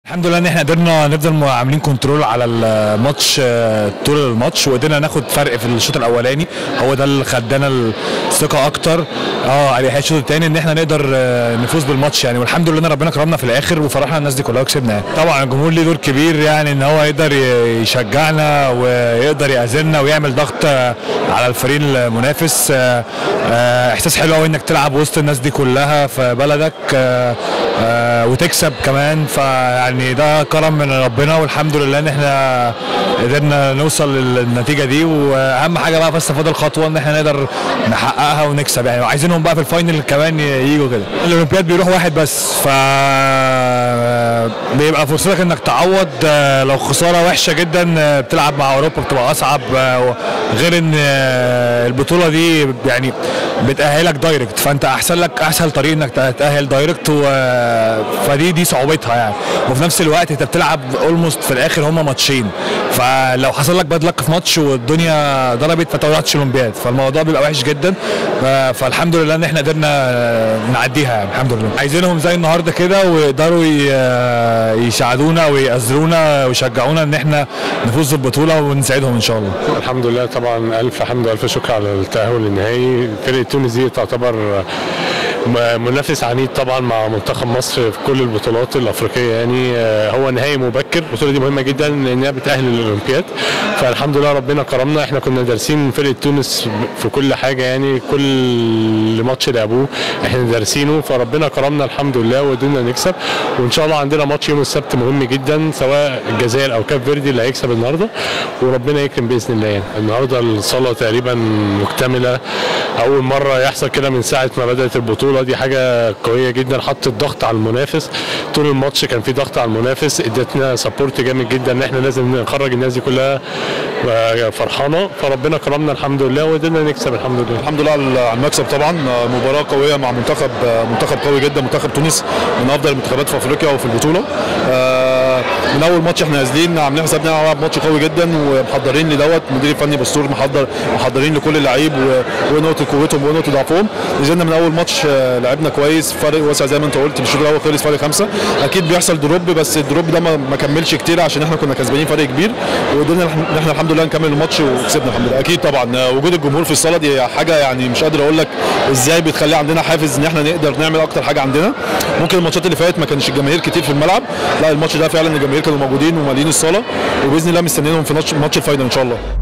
الحمد لله ان احنا قدرنا نفضل عاملين كنترول على الماتش آه، طول الماتش وقدرنا ناخد فرق في الشوط الاولاني هو ده اللي خدانا الثقه اكتر اه على الشوط الثاني ان احنا نقدر آه، نفوز بالماتش يعني والحمد لله ان ربنا كرمنا في الاخر وفرحنا الناس دي كلها وكسبنا يعني. طبعا الجمهور ليه دور كبير يعني ان هو يقدر ي- يشجعنا ويقدر يأذلنا ويعمل ضغط آه، على الفريق المنافس آه، آه، احساس حلو قوي انك تلعب وسط الناس دي كلها في بلدك آه، آه، وتكسب كمان فيعني ده كرم من ربنا والحمد لله ان احنا قدرنا نوصل للنتيجه دي واهم حاجه بقى بس فاضل خطوه ان احنا نقدر نحققها ونكسب يعني وعايزينهم بقى في الفاينل كمان يجوا كده الاولمبياد بيروح واحد بس ف بيبقى فرصتك انك تعوض آه، لو خساره وحشه جدا آه، بتلعب مع اوروبا بتبقى اصعب آه، غير ان آه، البطوله دي يعني بتاهلك دايركت فانت احسن لك اسهل طريق انك تتاهل دايركت و... فدي دي صعوبتها يعني وفي نفس الوقت انت بتلعب اولموست في الاخر هما ماتشين فلو حصل لك باد لك في ماتش والدنيا ضربت فانت ما رحتش الاولمبياد فالموضوع بيبقى وحش جدا ف- فالحمد لله ان احنا قدرنا نعديها يعني الحمد لله عايزينهم زي النهارده كده ويقدروا ي- يساعدونا ويأزرونا ويشجعونا ان احنا نفوز بالبطوله ونساعدهم ان شاء الله الحمد لله طبعا الف حمد والف شكر على التاهل النهائي فرقه تونس دي تعتبر م- منافس عنيد طبعا مع منتخب مصر في كل البطولات الافريقيه يعني آه، هو نهائي مبكر البطوله دي مهمه جدا لانها بتاهل للاولمبياد فالحمد لله ربنا كرمنا احنا كنا دارسين فرقه تونس في كل حاجه يعني كل ماتش لعبوه احنا دارسينه فربنا كرمنا الحمد لله وقدرنا نكسب وان شاء الله عندنا ماتش يوم السبت مهم جدا سواء الجزائر او كاب فيردي اللي هيكسب النهارده وربنا يكرم باذن الله يعني النهارده الصاله تقريبا مكتمله اول مره يحصل كده من ساعه ما بدات البطوله دي حاجه قويه جدا حطت ضغط على المنافس طول الماتش كان في ضغط على المنافس ادتنا سبورت جامد جدا ان احنا لازم نخرج الناس دي كلها آه، فرحانه فربنا كرمنا الحمد لله وقدرنا نكسب الحمد لله الحمد لله على على المكسب طبعا مباراه قويه مع منتخب منتخب قوي جدا منتخب تونس من افضل المنتخبات في افريقيا وفي البطوله آه، من اول ماتش احنا نازلين عاملين حسابنا نلعب ماتش قوي جدا ومحضرين لدوت المدير الفني بستور محضر محضرين لكل اللعيب و- ونقطه قوتهم ونقطه ضعفهم نزلنا من اول ماتش آه، لعبنا كويس فرق واسع زي ما انت قلت الشوط الاول خلص فرق خمسه اكيد بيحصل دروب بس الدروب ده ما ما كملش كتير عشان احنا كنا كسبانين فرق كبير وقدرنا ان احنا الحمد لله نكمل الماتش وكسبنا الحمد لله اكيد طبعا آه، وجود الجمهور في الصاله دي حاجه يعني مش قادر اقول لك ازاي بتخلي عندنا حافز ان احنا نقدر نعمل اكتر حاجه عندنا ممكن الماتشات اللي فاتت ما كانش الجماهير كتير في الملعب لا الماتش ده فعلا الجماهير كانوا موجودين ومالين الصاله وباذن الله مستنيينهم في ماتش ماتش الفاينل ان شاء الله